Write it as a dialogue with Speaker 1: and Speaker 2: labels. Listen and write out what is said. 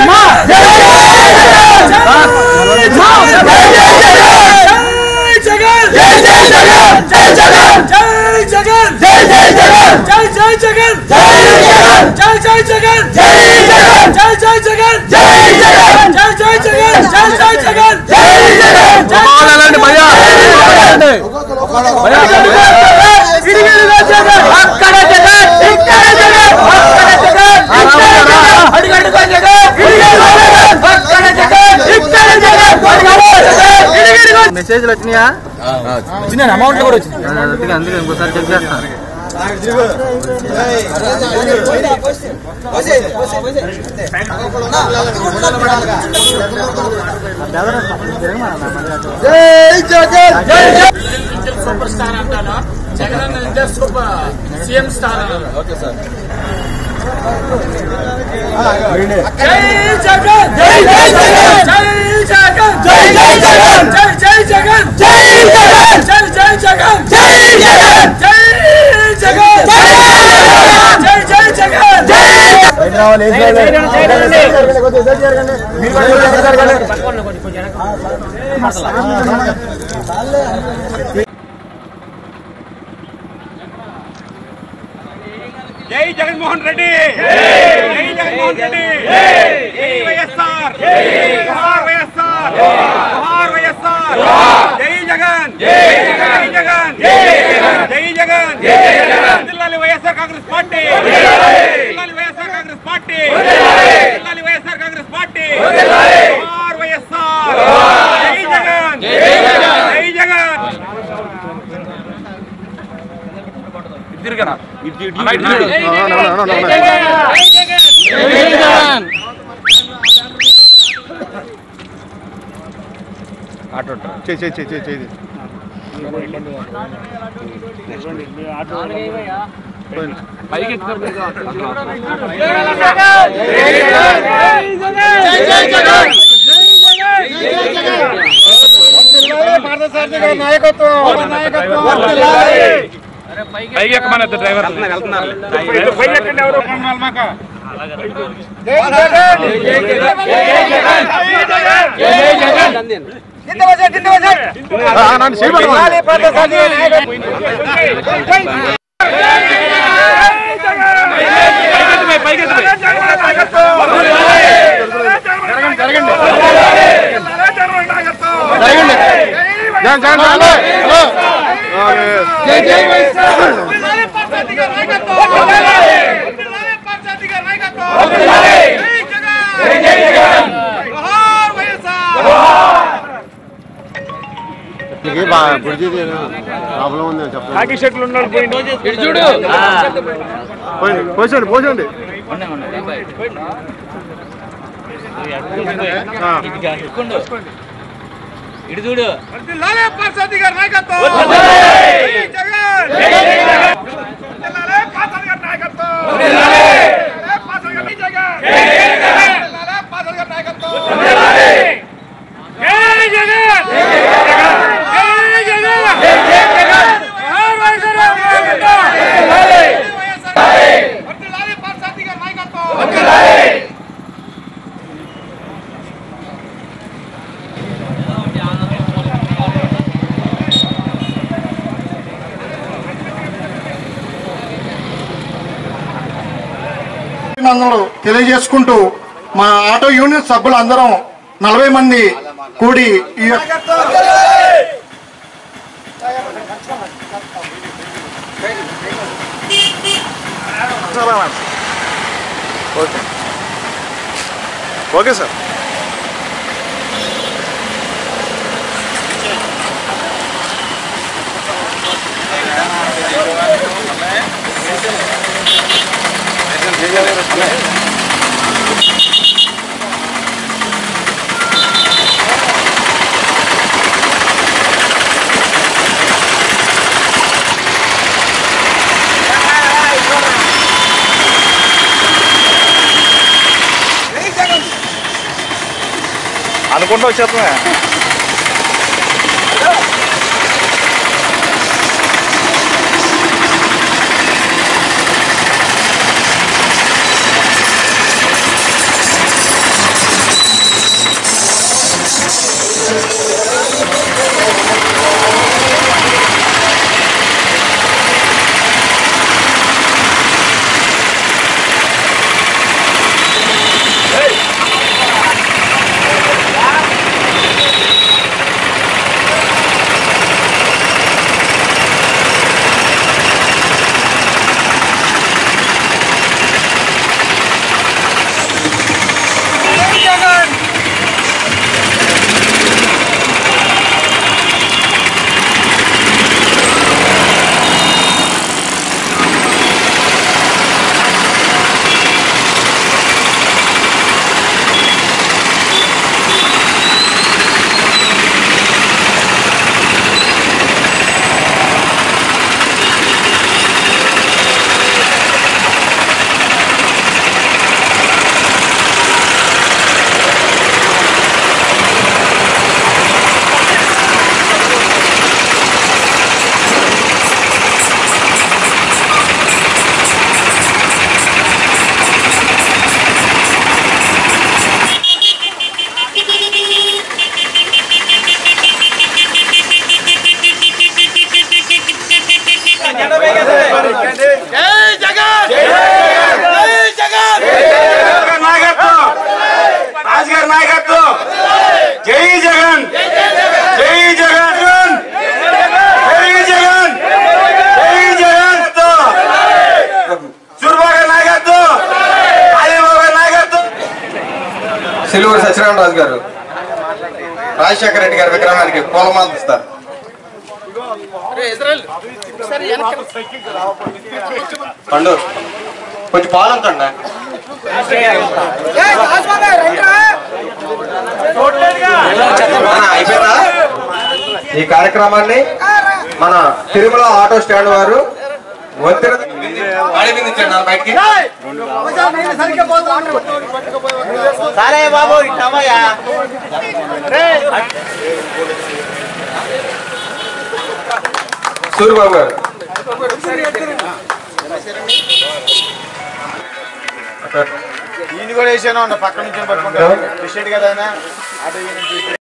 Speaker 1: మెసేజ్లు వచ్చినాయా
Speaker 2: వచ్చిన అమౌంట్ కూడా వచ్చింది
Speaker 1: అందుకే అందుకే ఇంకోసారి చెక్ చేస్తాను
Speaker 3: సూపర్ స్టార్ అంటాను జగన్ అంటే సూపర్ సీఎం స్టార్ అన్నారు ఓకే సార్ జై జగన్ జై జై జగన్ జై జగన్ జై జై జగన్ జై జై జగన్ జై జై జగన్ జై జగన్ జై జగన్ జై జై జగన్ జై
Speaker 4: జై జగన్మోహన్ రెడ్డి జై జగన్మోహన్ రెడ్డి జై వైఎస్ఆర్ జోహార్ వైఎస్ఆర్ జోహార్ వైఎస్ఆర్ జై జగన్ జై జగన్ జై జగన్ జిల్లాలి వైఎస్ఆర్ కాంగ్రెస్ పార్టీ జిల్లాలి వైఎస్ఆర్ కాంగ్రెస్ పార్టీ జిల్లాలి వైఎస్ఆర్ కాంగ్రెస్ పార్టీ జోహార్ వైఎస్ఆర్ జై జగన్ జై జగన్ తిరిగనా
Speaker 5: చేయి చేయి చేయి చేయి చేయి
Speaker 4: పైకి ఎక్కమని డ్రైవర్ పైకి ఎక్కండి ఎవరు
Speaker 5: నన్ను చేయబడమని జగన్ జగన్ హలో హలో నీకు బాగా గుడిచి ప్రాబ్లం ఉంది చెప్పండి
Speaker 4: కాకి షర్ట్లు ఉన్నాడు
Speaker 3: చూడు
Speaker 5: పోయండి, పోసండి పోసండి ఆ.
Speaker 3: ఇటు చూడు
Speaker 4: లాలే పార్సాది గారి నాయకత్వం జై జగన్ లాలే పార్సాది గారి నాయకత్వం లాలే పార్సాది గారి జగన్ లాలే పార్సాది గారి నాయకత్వం జై జగన్ జై జగన్ జై జగన్ హర్ వైసర లాలే లాలే పార్సాది గారి నాయకత్వం
Speaker 5: అభినందనలు తెలియజేసుకుంటూ మా ఆటో యూనియన్ సభ్యులు అందరం నలభై మంది కూడి ఈ యొక్క
Speaker 4: ఓకే సార్ అనుకుంటా వచ్చేస్తున్నా
Speaker 6: సిలువూరు సత్యనారాయణరాజు గారు రాజశేఖర రెడ్డి గారి విగ్రహానికి పూలమాల ఇస్తారు పండు కొంచెం పాలు అంతండి అయిపోయిందా ఈ కార్యక్రమాన్ని మన తిరుమల ఆటో స్టాండ్ వారు ఒత్తిడి అడిగింది బయటికి
Speaker 2: సరే బాబు ఇట్టమయ్యా
Speaker 6: సూర్యబాబు గారు
Speaker 2: ఈయన కూడా వేసాను పక్క నుంచి పట్టుకుంటాను కదా ఆయన. అటు ఈయన నుంచి ఇటు.